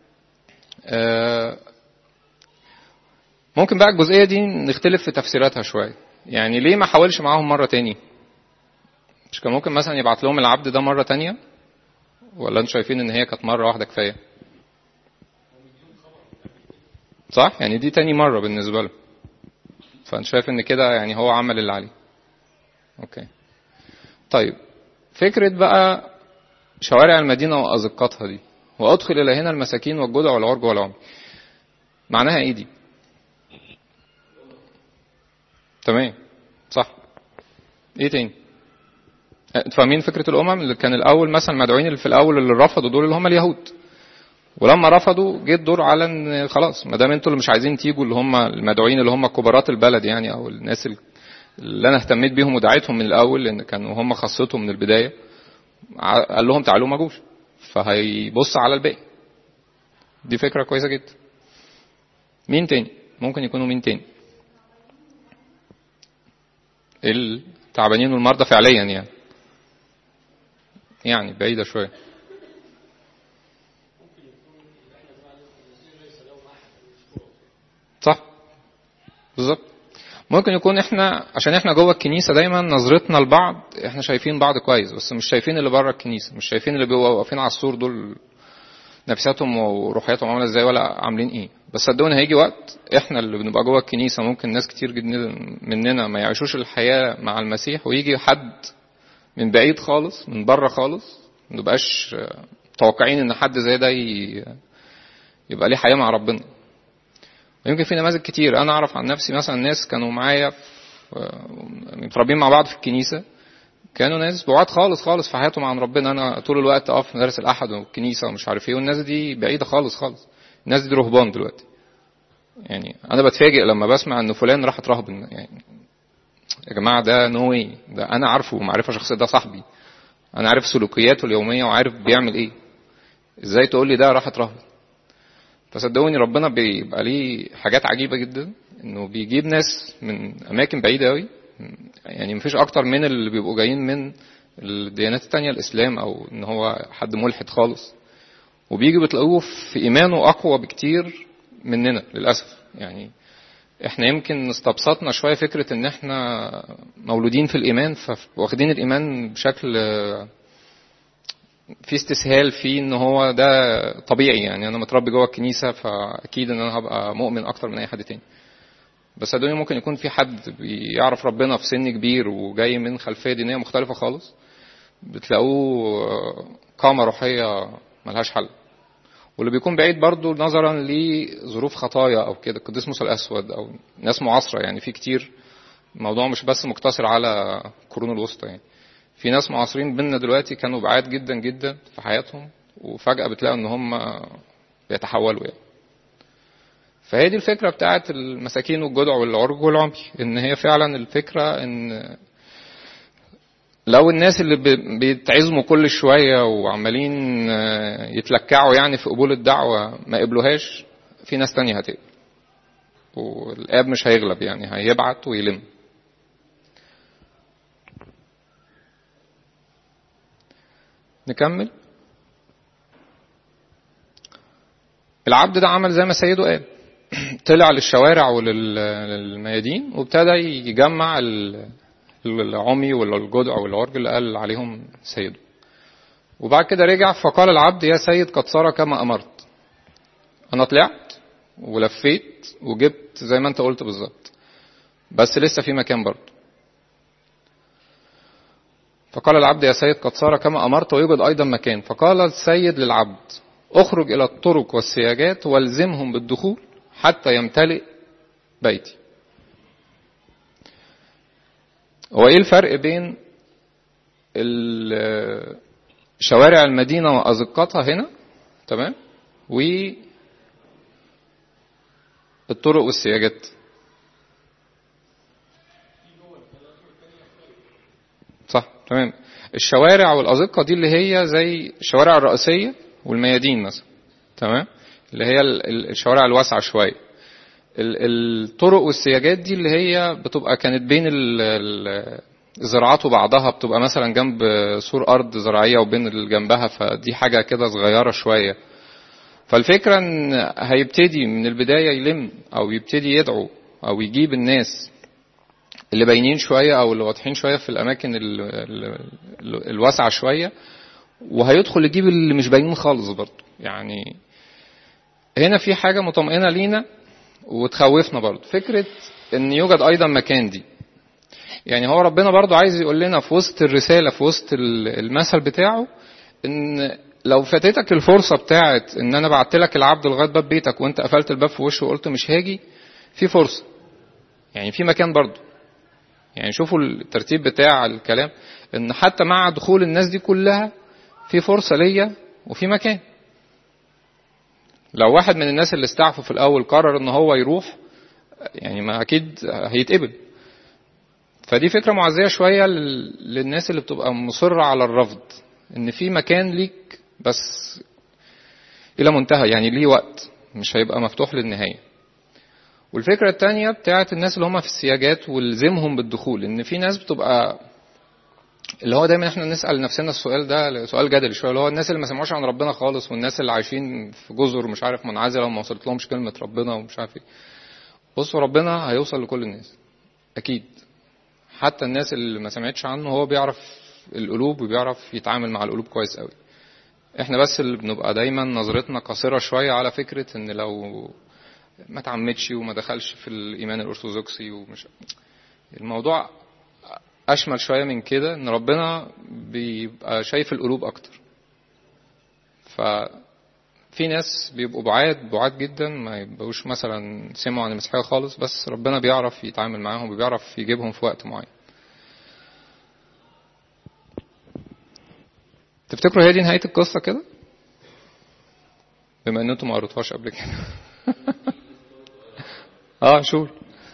ممكن بقى الجزئية دي نختلف في تفسيراتها شوية يعني ليه ما حاولش معاهم مرة تاني مش كان ممكن مثلا يبعت لهم العبد ده مرة تانية ولا انتوا شايفين ان هي كانت مرة واحدة كفاية صح يعني دي تاني مرة بالنسبة له فانت شايف ان كده يعني هو عمل اللي عليه اوكي طيب فكرة بقى شوارع المدينة وأزقتها دي وأدخل إلى هنا المساكين والجدع والعرج والعمي معناها إيه دي؟ تمام صح إيه تاني؟ فاهمين فكرة الأمم اللي كان الأول مثلا المدعوين اللي في الأول اللي رفضوا دول اللي هم اليهود ولما رفضوا جه الدور على ان خلاص ما دام انتوا اللي مش عايزين تيجوا اللي هم المدعوين اللي هم كبارات البلد يعني او الناس اللي انا اهتميت بيهم ودعيتهم من الاول لان كانوا هم خاصتهم من البدايه قال لهم تعالوا ما جوش فهيبص على الباقي دي فكره كويسه جدا مين تاني ممكن يكونوا مين تاني التعبانين والمرضى فعليا يعني يعني بعيدة شوية صح بالظبط ممكن يكون احنا عشان احنا جوه الكنيسه دايما نظرتنا لبعض احنا شايفين بعض كويس بس مش شايفين اللي بره الكنيسه مش شايفين اللي بيبقوا واقفين على السور دول نفسياتهم وروحياتهم عامله ازاي ولا عاملين ايه بس صدقوني هيجي وقت احنا اللي بنبقى جوه الكنيسه ممكن ناس كتير جدا مننا ما يعيشوش الحياه مع المسيح ويجي حد من بعيد خالص من بره خالص ما نبقاش متوقعين ان حد زي ده يبقى ليه حياه مع ربنا ويمكن في نماذج كتير انا اعرف عن نفسي مثلا ناس كانوا معايا متربيين مع بعض في الكنيسه كانوا ناس بعاد خالص خالص في حياتهم عن ربنا انا طول الوقت اقف في مدارس الاحد والكنيسه ومش عارف ايه والناس دي بعيده خالص خالص الناس دي رهبان دلوقتي يعني انا بتفاجئ لما بسمع ان فلان راح اترهبن يعني يا جماعه ده نو واي ده انا عارفه معرفه شخصيه ده صاحبي انا عارف سلوكياته اليوميه وعارف بيعمل ايه ازاي تقول لي ده راح اترهبن فصدقوني ربنا بيبقى ليه حاجات عجيبه جدا انه بيجيب ناس من اماكن بعيده قوي يعني مفيش اكتر من اللي بيبقوا جايين من الديانات التانية الاسلام او ان هو حد ملحد خالص وبيجي بتلاقوه في ايمانه اقوى بكتير مننا للاسف يعني احنا يمكن استبسطنا شويه فكره ان احنا مولودين في الايمان فواخدين الايمان بشكل في استسهال في ان هو ده طبيعي يعني انا متربي جوه الكنيسه فاكيد ان انا هبقى مؤمن اكتر من اي حد تاني بس صدقوني ممكن يكون في حد بيعرف ربنا في سن كبير وجاي من خلفيه دينيه مختلفه خالص بتلاقوه قامه روحيه ملهاش حل واللي بيكون بعيد برضه نظرا لظروف خطايا او كده القديس موسى الاسود او ناس معاصره يعني في كتير الموضوع مش بس مقتصر على القرون الوسطى يعني في ناس معاصرين بينا دلوقتي كانوا بعاد جدا جدا في حياتهم وفجاه بتلاقوا ان هم بيتحولوا يعني فهي دي الفكره بتاعت المساكين والجدع والعرج والعمي ان هي فعلا الفكره ان لو الناس اللي بيتعزموا كل شويه وعمالين يتلكعوا يعني في قبول الدعوه ما قبلوهاش في ناس تانية هتقبل والاب مش هيغلب يعني هيبعت ويلم نكمل العبد ده عمل زي ما سيده قال طلع للشوارع وللميادين وابتدى يجمع العمي والجدع والعرج اللي قال عليهم سيده وبعد كده رجع فقال العبد يا سيد قد صار كما امرت انا طلعت ولفيت وجبت زي ما انت قلت بالظبط بس لسه في مكان برضه فقال العبد يا سيد قد صار كما امرت ويوجد ايضا مكان فقال السيد للعبد اخرج الى الطرق والسياجات والزمهم بالدخول حتى يمتلئ بيتي هو ايه الفرق بين شوارع المدينة وأزقتها هنا تمام و الطرق والسياجات صح تمام الشوارع والأزقة دي اللي هي زي الشوارع الرئيسية والميادين مثلا تمام اللي هي الشوارع الواسعة شوية الطرق والسياجات دي اللي هي بتبقى كانت بين الزراعات وبعضها بتبقى مثلا جنب سور ارض زراعيه وبين اللي جنبها فدي حاجه كده صغيره شويه فالفكره ان هيبتدي من البدايه يلم او يبتدي يدعو او يجيب الناس اللي باينين شويه او اللي واضحين شويه في الاماكن الواسعه شويه وهيدخل يجيب اللي مش باينين خالص برضه يعني هنا في حاجه مطمئنه لينا وتخوفنا برضه فكرة ان يوجد ايضا مكان دي يعني هو ربنا برضه عايز يقول لنا في وسط الرسالة في وسط المثل بتاعه ان لو فاتتك الفرصة بتاعت ان انا بعت لك العبد لغاية باب بيتك وانت قفلت الباب في وشه وقلت مش هاجي في فرصة يعني في مكان برضه يعني شوفوا الترتيب بتاع الكلام ان حتى مع دخول الناس دي كلها في فرصة ليا وفي مكان لو واحد من الناس اللي استعفوا في الاول قرر ان هو يروح يعني ما اكيد هيتقبل فدي فكره معزيه شويه للناس اللي بتبقى مصره على الرفض ان في مكان ليك بس الى منتهى يعني ليه وقت مش هيبقى مفتوح للنهايه والفكره الثانيه بتاعت الناس اللي هم في السياجات والزمهم بالدخول ان في ناس بتبقى اللي هو دايما احنا نسال نفسنا السؤال ده سؤال جدلي شويه اللي هو الناس اللي ما سمعوش عن ربنا خالص والناس اللي عايشين في جزر مش عارف منعزله وما وصلت لهمش كلمه ربنا ومش عارف ايه بصوا ربنا هيوصل لكل الناس اكيد حتى الناس اللي ما سمعتش عنه هو بيعرف القلوب وبيعرف يتعامل مع القلوب كويس قوي احنا بس اللي بنبقى دايما نظرتنا قاصره شويه على فكره ان لو ما تعمدش وما دخلش في الايمان الارثوذكسي ومش الموضوع اشمل شويه من كده ان ربنا بيبقى شايف القلوب اكتر ففي ناس بيبقوا بعاد بعاد جدا ما يبقوش مثلا سمعوا عن المسيحيه خالص بس ربنا بيعرف يتعامل معاهم وبيعرف يجيبهم في وقت معين تفتكروا هي دي نهايه القصه كده بما ان انتم ما قريتوهاش قبل كده اه شور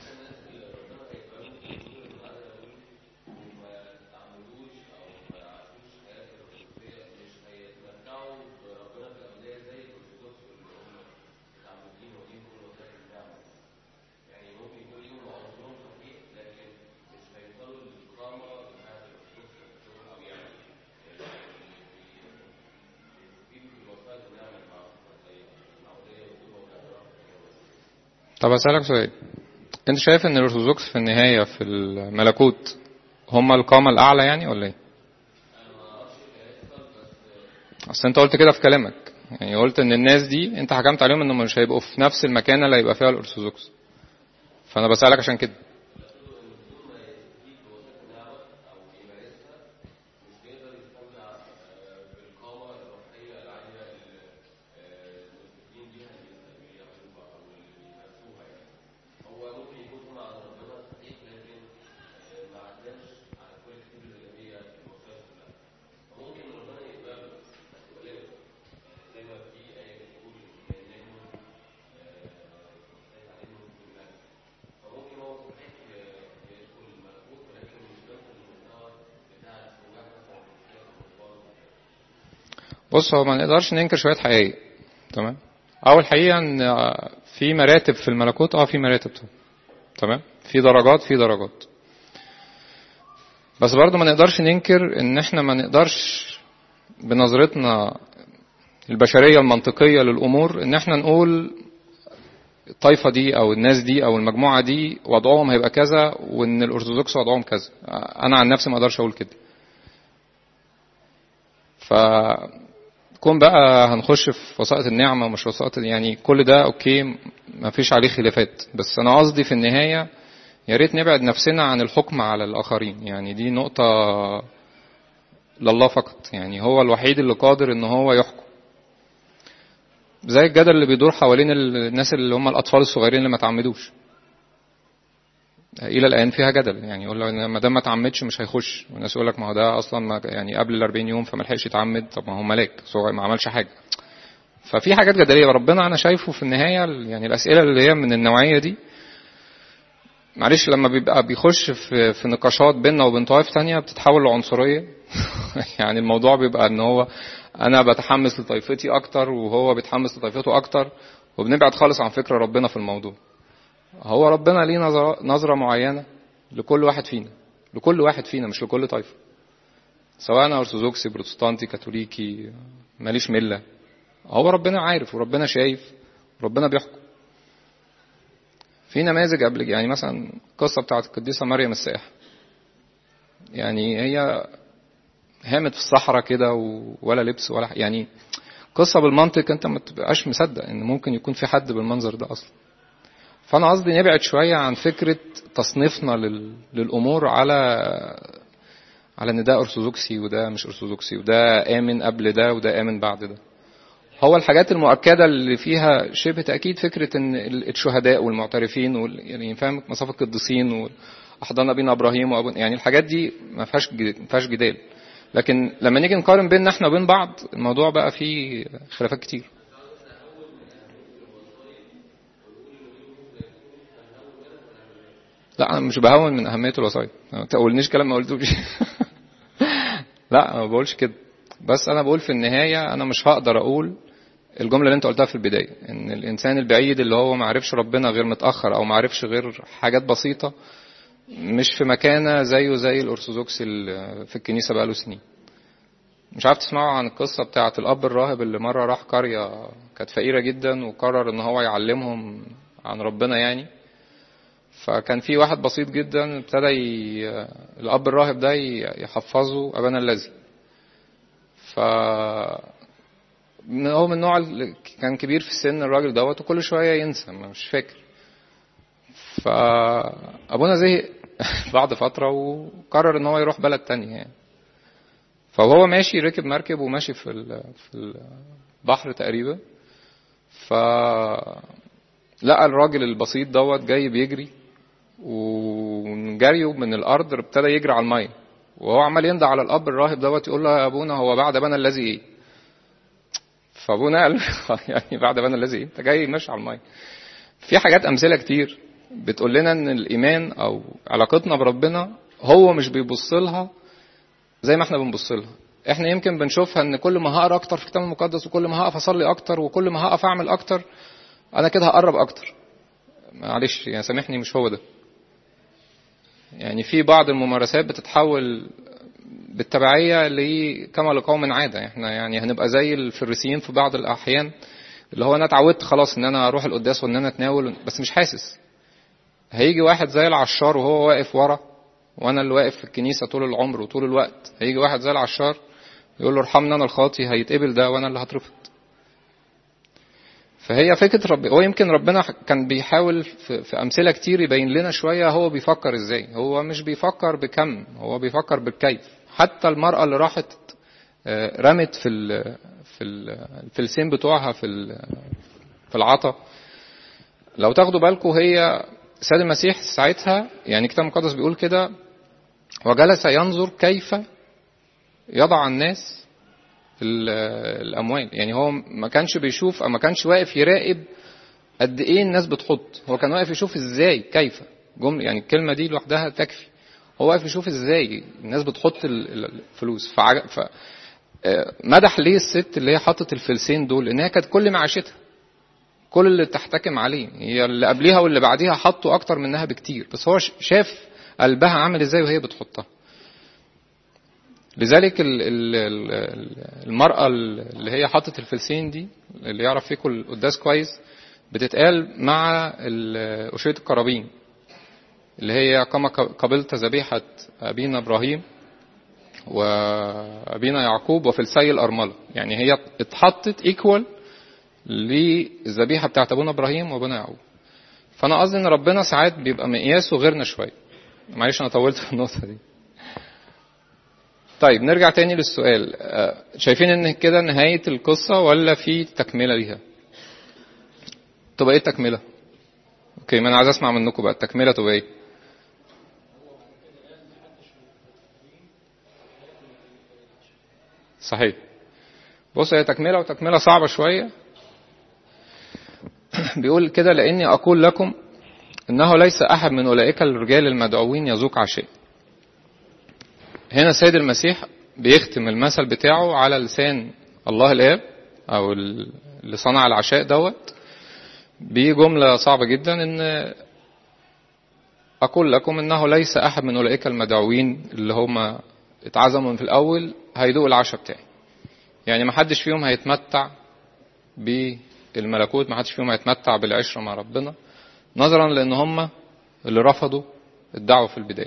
طب أسألك سؤال أنت شايف إن الأرثوذكس في النهاية في الملكوت هم القامة الأعلى يعني ولا إيه؟ أصل أنت قلت كده في كلامك يعني قلت إن الناس دي أنت حكمت عليهم إنهم مش هيبقوا في نفس المكانة اللي هيبقى فيها الأرثوذكس فأنا بسألك عشان كده بص هو ما نقدرش ننكر شويه حقائق تمام اول حقيقه ان في مراتب في الملكوت اه في مراتب تمام في درجات في درجات بس برضه ما نقدرش ننكر ان احنا ما نقدرش بنظرتنا البشريه المنطقيه للامور ان احنا نقول الطائفه دي او الناس دي او المجموعه دي وضعهم هيبقى كذا وان الارثوذكس وضعهم كذا انا عن نفسي ما اقدرش اقول كده ف كون بقى هنخش في وسائط النعمة ومش وسائط يعني كل ده اوكي ما فيش عليه خلافات بس انا قصدي في النهاية يا ريت نبعد نفسنا عن الحكم على الآخرين يعني دي نقطة لله فقط يعني هو الوحيد اللي قادر ان هو يحكم زي الجدل اللي بيدور حوالين الناس اللي هم الأطفال الصغيرين اللي ما تعمدوش الى الان فيها جدل يعني يقول لك ما دام ما تعمدش مش هيخش والناس يقول لك ما هو ده اصلا ما يعني قبل ال 40 يوم فما لحقش يتعمد طب ما هو ملاك هو ما عملش حاجه ففي حاجات جدليه ربنا انا شايفه في النهايه يعني الاسئله اللي هي من النوعيه دي معلش لما بيبقى بيخش في في نقاشات بيننا وبين طوائف تانية بتتحول لعنصريه يعني الموضوع بيبقى ان هو انا بتحمس لطائفتي اكتر وهو بيتحمس لطائفته اكتر وبنبعد خالص عن فكر ربنا في الموضوع هو ربنا ليه نظرة, نظرة معينة لكل واحد فينا لكل واحد فينا مش لكل طائفة سواء أنا أرثوذكسي بروتستانتي كاثوليكي ماليش ملة هو ربنا عارف وربنا شايف وربنا بيحكم في نماذج قبل يعني مثلا القصة بتاعت القديسة مريم السائحة يعني هي هامت في الصحراء كده ولا لبس ولا يعني قصة بالمنطق انت ما تبقاش مصدق ان ممكن يكون في حد بالمنظر ده اصلا فانا قصدي نبعد شويه عن فكره تصنيفنا للامور على على ان ده ارثوذكسي وده مش ارثوذكسي وده امن قبل ده وده امن بعد ده هو الحاجات المؤكده اللي فيها شبه تاكيد فكره ان الشهداء والمعترفين وال يعني فاهم مصاف القديسين واحضان بينا ابراهيم وابو يعني الحاجات دي ما فيهاش ما فيهاش جدال لكن لما نيجي نقارن بيننا احنا وبين بعض الموضوع بقى فيه خلافات كتير لا انا مش بهون من اهميه الوصايا ما تقولنيش كلام ما قلتوش لا ما بقولش كده بس انا بقول في النهايه انا مش هقدر اقول الجمله اللي انت قلتها في البدايه ان الانسان البعيد اللي هو ما عرفش ربنا غير متاخر او ما عرفش غير حاجات بسيطه مش في مكانة زيه زي الأرثوذكس اللي في الكنيسة بقاله سنين مش عارف تسمعوا عن القصة بتاعة الأب الراهب اللي مرة راح قرية كانت فقيرة جدا وقرر إن هو يعلمهم عن ربنا يعني فكان في واحد بسيط جدا ابتدى ي... الأب الراهب ده يحفظه أبانا الذي ف هو من النوع اللي كان كبير في السن الراجل دوت وكل شوية ينسى مش فاكر فأبونا زهق بعد فترة وقرر إن هو يروح بلد تانية يعني فهو ماشي ركب مركب وماشي في في البحر تقريبا ف لقى الراجل البسيط دوت جاي بيجري وجريه من الارض ابتدى يجري على الميه وهو عمال يندع على الاب الراهب دوت يقول له يا ابونا هو بعد بنا الذي ايه فابونا قال يعني بعد بنا الذي ايه انت جاي ماشي على الميه في حاجات امثله كتير بتقول لنا ان الايمان او علاقتنا بربنا هو مش بيبص لها زي ما احنا بنبص لها احنا يمكن بنشوفها ان كل ما هقرا اكتر في الكتاب المقدس وكل ما هقف اصلي اكتر وكل ما هقف اعمل اكتر انا كده هقرب اكتر معلش يعني سامحني مش هو ده يعني في بعض الممارسات بتتحول بالتبعية ل كما لقوم عادة احنا يعني هنبقى زي الفريسيين في بعض الأحيان اللي هو أنا اتعودت خلاص إن أنا أروح القداس وإن أنا أتناول بس مش حاسس هيجي واحد زي العشار وهو واقف ورا وأنا اللي واقف في الكنيسة طول العمر وطول الوقت هيجي واحد زي العشار يقول له ارحمني أنا الخاطي هيتقبل ده وأنا اللي هترفض فهي فكرة رب هو يمكن ربنا كان بيحاول في, في أمثلة كتير يبين لنا شوية هو بيفكر إزاي هو مش بيفكر بكم هو بيفكر بالكيف حتى المرأة اللي راحت رمت في ال في الفلسين بتوعها في في العطا لو تاخدوا بالكم هي سيد المسيح ساعتها يعني الكتاب المقدس بيقول كده وجلس ينظر كيف يضع الناس الاموال يعني هو ما كانش بيشوف او ما كانش واقف يراقب قد ايه الناس بتحط هو كان واقف يشوف ازاي كيف جمله يعني الكلمه دي لوحدها تكفي هو واقف يشوف ازاي الناس بتحط الفلوس فعج... ف مدح ليه الست اللي هي حطت الفلسين دول ان هي كانت كل معاشتها كل اللي تحتكم عليه هي اللي قبليها واللي بعديها حطوا اكتر منها بكتير بس هو شاف قلبها عامل ازاي وهي بتحطها لذلك المرأة اللي هي حطت الفلسين دي اللي يعرف فيكم القداس كويس بتتقال مع أشية القرابين اللي هي كما قبلت ذبيحة أبينا إبراهيم وأبينا يعقوب وفلسي الأرملة يعني هي اتحطت ايكوال للذبيحة بتاعت أبونا إبراهيم وأبونا يعقوب فأنا قصدي إن ربنا ساعات بيبقى مقياسه غيرنا شوية معلش أنا طولت في النقطة دي طيب نرجع تاني للسؤال شايفين ان كده نهاية القصة ولا في تكملة ليها تبقى ايه التكملة اوكي ما انا عايز اسمع منكم بقى التكملة تبقى ايه صحيح بص هي تكملة وتكملة صعبة شوية بيقول كده لاني اقول لكم انه ليس احد من اولئك الرجال المدعوين يذوق عشاء هنا السيد المسيح بيختم المثل بتاعه على لسان الله الآب أو اللي صنع العشاء دوت بجملة صعبة جدا إن أقول لكم إنه ليس أحد من أولئك المدعوين اللي هم اتعزموا في الأول هيدوق العشاء بتاعي يعني ما حدش فيهم هيتمتع بالملكوت ما حدش فيهم هيتمتع بالعشرة مع ربنا نظرا لأن هم اللي رفضوا الدعوة في البداية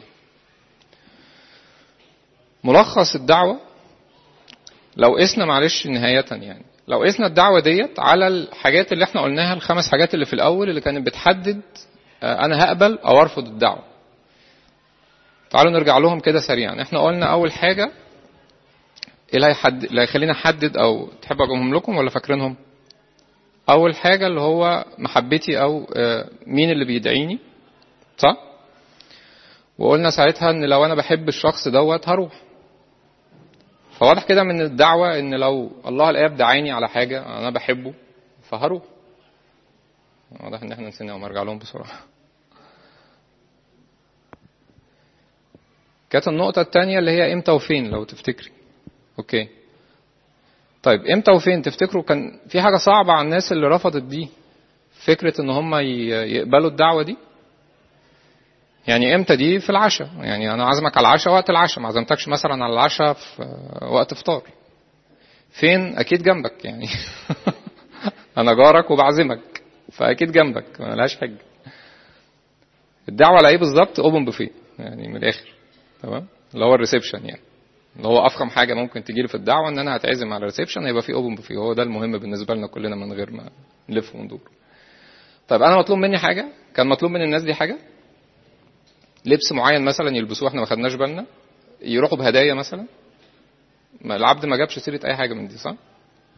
ملخص الدعوة لو قسنا معلش نهاية يعني لو قسنا الدعوة ديت على الحاجات اللي احنا قلناها الخمس حاجات اللي في الأول اللي كانت بتحدد أنا هقبل أو أرفض الدعوة تعالوا نرجع لهم كده سريعا احنا قلنا أول حاجة ايه اللي هيحدد اللي هيخلينا نحدد أو تحب أجيبهم لكم ولا فاكرينهم؟ أول حاجة اللي هو محبتي أو مين اللي بيدعيني صح؟ وقلنا ساعتها ان لو انا بحب الشخص دوت هروح فواضح كده من الدعوة ان لو الله الاب دعاني على حاجة انا بحبه فهروح واضح ان احنا نسينا وما ارجع لهم بسرعة كانت النقطة التانية اللي هي امتى وفين لو تفتكري اوكي طيب امتى وفين تفتكروا كان في حاجة صعبة على الناس اللي رفضت دي فكرة ان هم يقبلوا الدعوة دي يعني امتى دي في العشاء يعني انا عازمك على العشاء وقت العشاء ما عزمتكش مثلا على العشاء في وقت فطار فين اكيد جنبك يعني انا جارك وبعزمك فاكيد جنبك ملهاش حجه الدعوه على ايه بالظبط اوبن بوفيه يعني من الاخر تمام اللي هو الريسبشن يعني اللي هو افخم حاجه ممكن تجي لي في الدعوه ان انا هتعزم على الريسبشن هيبقى في اوبن بوفيه هو ده المهم بالنسبه لنا كلنا من غير ما نلف وندور طيب انا مطلوب مني حاجه كان مطلوب من الناس دي حاجه لبس معين مثلا يلبسوه احنا ما خدناش بالنا يروحوا بهدايا مثلا ما العبد ما جابش سيره اي حاجه من دي صح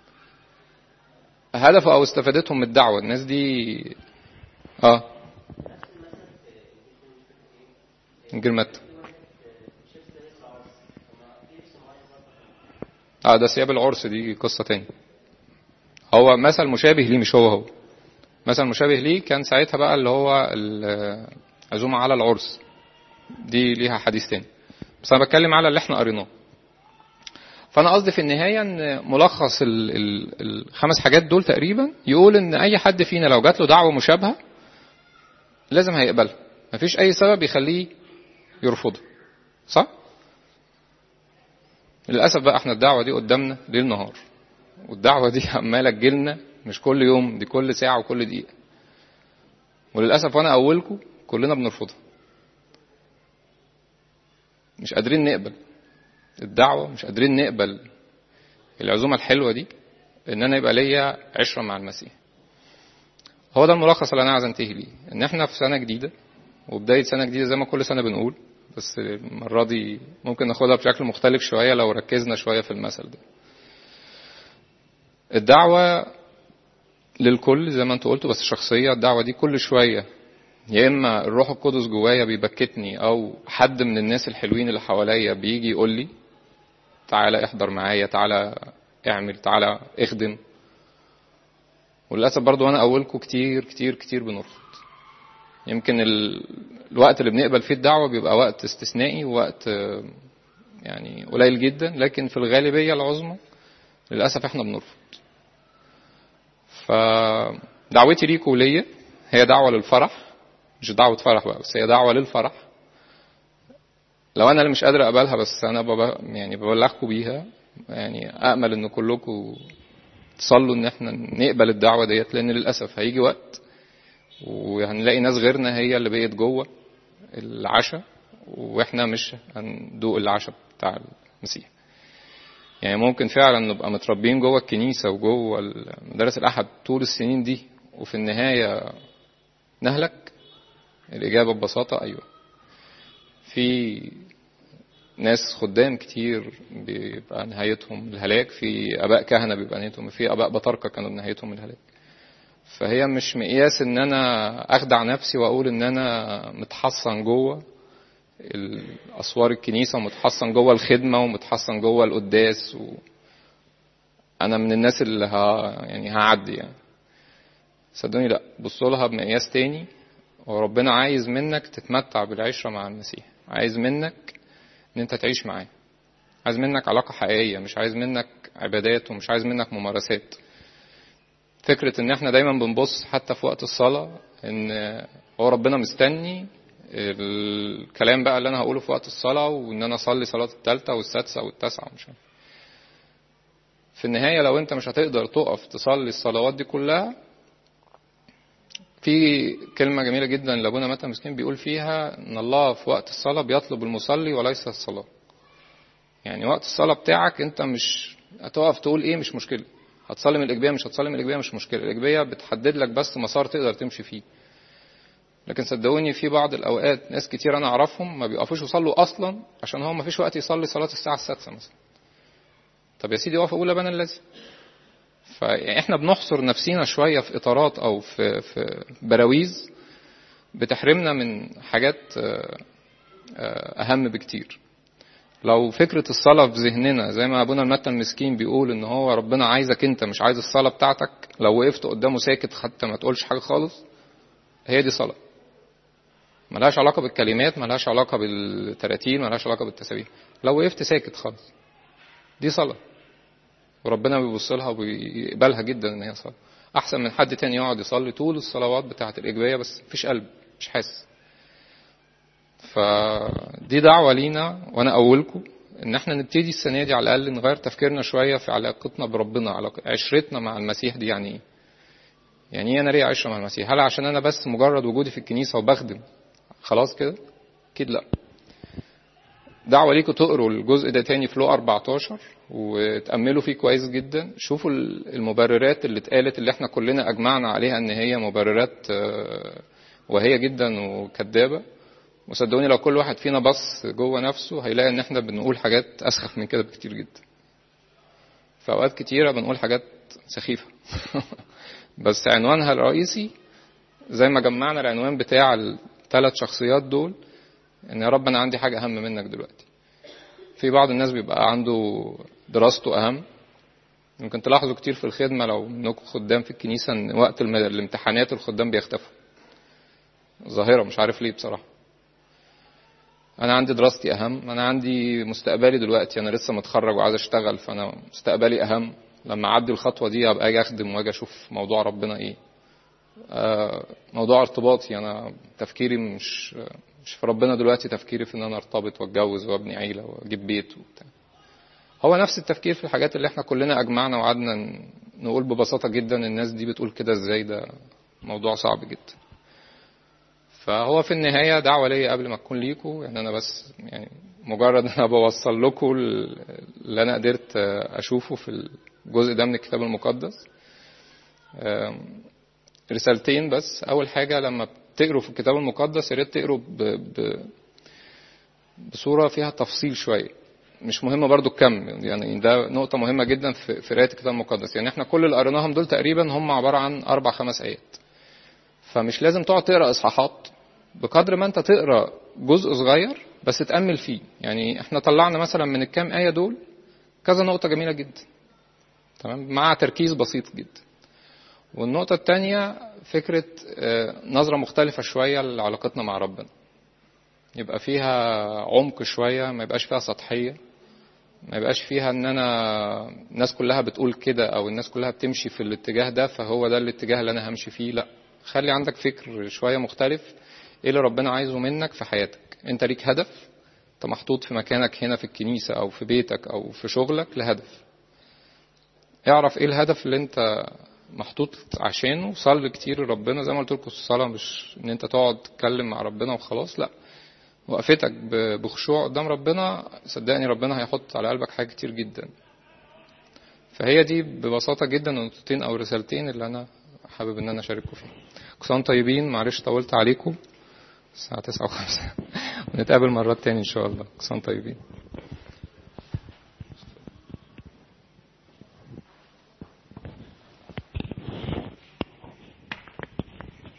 هدفه او استفادتهم من الدعوه الناس دي اه انجيل متى اه ده ثياب العرس دي قصه تاني هو مثل مشابه ليه مش هو هو مثل مشابه ليه كان ساعتها بقى اللي هو العزومه على العرس دي ليها حديث تاني بس انا بتكلم على اللي احنا قريناه فانا قصدي في النهايه ان ملخص ال ال الخمس حاجات دول تقريبا يقول ان اي حد فينا لو جات له دعوه مشابهه لازم هيقبلها مفيش اي سبب يخليه يرفضها صح للاسف بقى احنا الدعوه دي قدامنا ليل نهار والدعوه دي عماله تجيلنا مش كل يوم دي كل ساعه وكل دقيقه وللاسف وانا اولكم كلنا بنرفضها مش قادرين نقبل الدعوة مش قادرين نقبل العزومة الحلوة دي ان انا يبقى ليا عشرة مع المسيح هو ده الملخص اللي انا عايز انتهي بيه ان احنا في سنة جديدة وبداية سنة جديدة زي ما كل سنة بنقول بس المرة دي ممكن ناخدها بشكل مختلف شوية لو ركزنا شوية في المثل ده الدعوة للكل زي ما انتوا قلتوا بس شخصية الدعوة دي كل شوية يا اما الروح القدس جوايا بيبكتني او حد من الناس الحلوين اللي حواليا بيجي يقول لي تعالى احضر معايا تعالى اعمل تعالى اخدم وللاسف برضو انا اولكم كتير كتير كتير بنرفض يمكن ال... الوقت اللي بنقبل فيه الدعوه بيبقى وقت استثنائي ووقت يعني قليل جدا لكن في الغالبيه العظمى للاسف احنا بنرفض فدعوتي ليكم وليا هي دعوه للفرح مش دعوة فرح بقى بس هي دعوة للفرح لو انا اللي مش قادر اقبلها بس انا ببا يعني ببلغكم بيها يعني امل ان كلكم تصلوا ان احنا نقبل الدعوة ديت لان للاسف هيجي وقت وهنلاقي ناس غيرنا هي اللي بقت جوه العشاء واحنا مش هندوق العشاء بتاع المسيح يعني ممكن فعلا نبقى متربيين جوه الكنيسة وجوه مدارس الأحد طول السنين دي وفي النهاية نهلك الإجابة ببساطة أيوة في ناس خدام كتير بيبقى نهايتهم الهلاك في آباء كهنة بيبقى نهايتهم في آباء بطاركة كانوا نهايتهم الهلاك فهي مش مقياس ان انا اخدع نفسي واقول ان انا متحصن جوه اسوار الكنيسه ومتحصن جوه الخدمه ومتحصن جوه القداس و... انا من الناس اللي ها يعني هعدي يعني صدقوني لا بصوا لها بمقياس تاني وربنا عايز منك تتمتع بالعشره مع المسيح عايز منك ان انت تعيش معاه عايز منك علاقه حقيقيه مش عايز منك عبادات ومش عايز منك ممارسات فكرة ان احنا دايما بنبص حتى في وقت الصلاة ان هو ربنا مستني الكلام بقى اللي انا هقوله في وقت الصلاة وان انا اصلي صلاة الثالثة والسادسة والتاسعة مش عارف. في النهاية لو انت مش هتقدر تقف تصلي الصلوات دي كلها في كلمة جميلة جدا لابونا متى مسكين بيقول فيها ان الله في وقت الصلاة بيطلب المصلي وليس الصلاة يعني وقت الصلاة بتاعك انت مش هتقف تقول ايه مش مشكلة هتصلي من الإجبية مش هتصلي من الإجبية مش مشكلة الإجبية بتحدد لك بس مسار تقدر تمشي فيه لكن صدقوني في بعض الأوقات ناس كتير أنا أعرفهم ما بيقفوش يصلوا أصلا عشان هو ما فيش وقت يصلي صلاة الساعة السادسة مثلا طب يا سيدي اقف أقول لبنا الذي فإحنا بنحصر نفسينا شوية في إطارات أو في, في براويز بتحرمنا من حاجات أهم بكتير لو فكرة الصلاة في ذهننا زي ما أبونا المتى المسكين بيقول إن هو ربنا عايزك أنت مش عايز الصلاة بتاعتك لو وقفت قدامه ساكت حتى ما تقولش حاجة خالص هي دي صلاة ملهاش علاقة بالكلمات ملهاش علاقة بالتراتيل ملهاش علاقة بالتسابيح لو وقفت ساكت خالص دي صلاة وربنا بيبص لها وبيقبلها جدا إن هي صلاة أحسن من حد تاني يقعد يصلي طول الصلوات بتاعة الإجبية بس مفيش قلب مش حاسس فدي دعوة لينا وأنا أولكم إن إحنا نبتدي السنة دي على الأقل نغير تفكيرنا شوية في علاقتنا بربنا علاق- عشرتنا مع المسيح دي يعني إيه؟ يعني إيه أنا ليه عشرة مع المسيح؟ هل عشان أنا بس مجرد وجودي في الكنيسة وبخدم خلاص كده؟ أكيد لأ. دعوة ليكم تقروا الجزء ده تاني في لو 14 وتأملوا فيه كويس جدا شوفوا المبررات اللي اتقالت اللي احنا كلنا أجمعنا عليها إن هي مبررات آه، وهية جدا وكذابة وصدقوني لو كل واحد فينا بص جوه نفسه هيلاقي إن احنا بنقول حاجات أسخف من كده بكتير جدا في أوقات كتيرة بنقول حاجات سخيفة بس عنوانها الرئيسي زي ما جمعنا العنوان بتاع الثلاث شخصيات دول ان يا رب انا عندي حاجه اهم منك دلوقتي في بعض الناس بيبقى عنده دراسته اهم ممكن تلاحظوا كتير في الخدمه لو انكم خدام في الكنيسه ان وقت الم- الامتحانات الخدام بيختفوا ظاهره مش عارف ليه بصراحه انا عندي دراستي اهم انا عندي مستقبلي دلوقتي انا لسه متخرج وعايز اشتغل فانا مستقبلي اهم لما اعدي الخطوه دي ابقى اجي اخدم واجي اشوف موضوع ربنا ايه آه، موضوع ارتباطي انا تفكيري مش مش في ربنا دلوقتي تفكيري في ان انا ارتبط واتجوز وابني عيله واجيب بيت وبتاع هو نفس التفكير في الحاجات اللي احنا كلنا اجمعنا وقعدنا ن- نقول ببساطه جدا الناس دي بتقول كده ازاي ده موضوع صعب جدا فهو في النهايه دعوه ليا قبل ما اكون ليكم يعني انا بس يعني مجرد ان انا بوصل لكم اللي انا قدرت اشوفه في الجزء ده من الكتاب المقدس آم، رسالتين بس اول حاجه لما بتقروا في الكتاب المقدس يا ريت تقروا ب... ب... بصوره فيها تفصيل شويه مش مهم برضو الكم يعني ده نقطة مهمة جدا في في قراية الكتاب المقدس يعني احنا كل اللي قريناهم دول تقريبا هم عبارة عن أربع خمس آيات فمش لازم تقعد تقرا إصحاحات بقدر ما أنت تقرا جزء صغير بس تأمل فيه يعني احنا طلعنا مثلا من الكام آية دول كذا نقطة جميلة جدا تمام مع تركيز بسيط جدا والنقطة التانية فكرة آه، نظرة مختلفة شوية لعلاقتنا مع ربنا يبقى فيها عمق شوية ما يبقاش فيها سطحية ما يبقاش فيها ان انا الناس كلها بتقول كده او الناس كلها بتمشي في الاتجاه ده فهو ده الاتجاه اللي انا همشي فيه لا خلي عندك فكر شوية مختلف ايه اللي ربنا عايزه منك في حياتك انت ليك هدف انت محطوط في مكانك هنا في الكنيسة او في بيتك او في شغلك لهدف اعرف ايه الهدف اللي انت محطوط عشانه صلي كتير لربنا زي ما قلت لكم الصلاة مش ان انت تقعد تتكلم مع ربنا وخلاص لا وقفتك ب- بخشوع قدام ربنا صدقني ربنا هيحط على قلبك حاجات كتير جدا فهي دي ببساطة جدا النقطتين أو الرسالتين اللي أنا حابب إن أنا أشارككم فيهم كل سنة وانتم طيبين معلش طولت عليكم الساعة تسعة وخمسة ونتقابل مرات تاني إن شاء الله كل سنة وانتم طيبين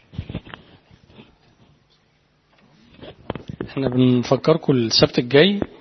احنا بنفكركم السبت الجاي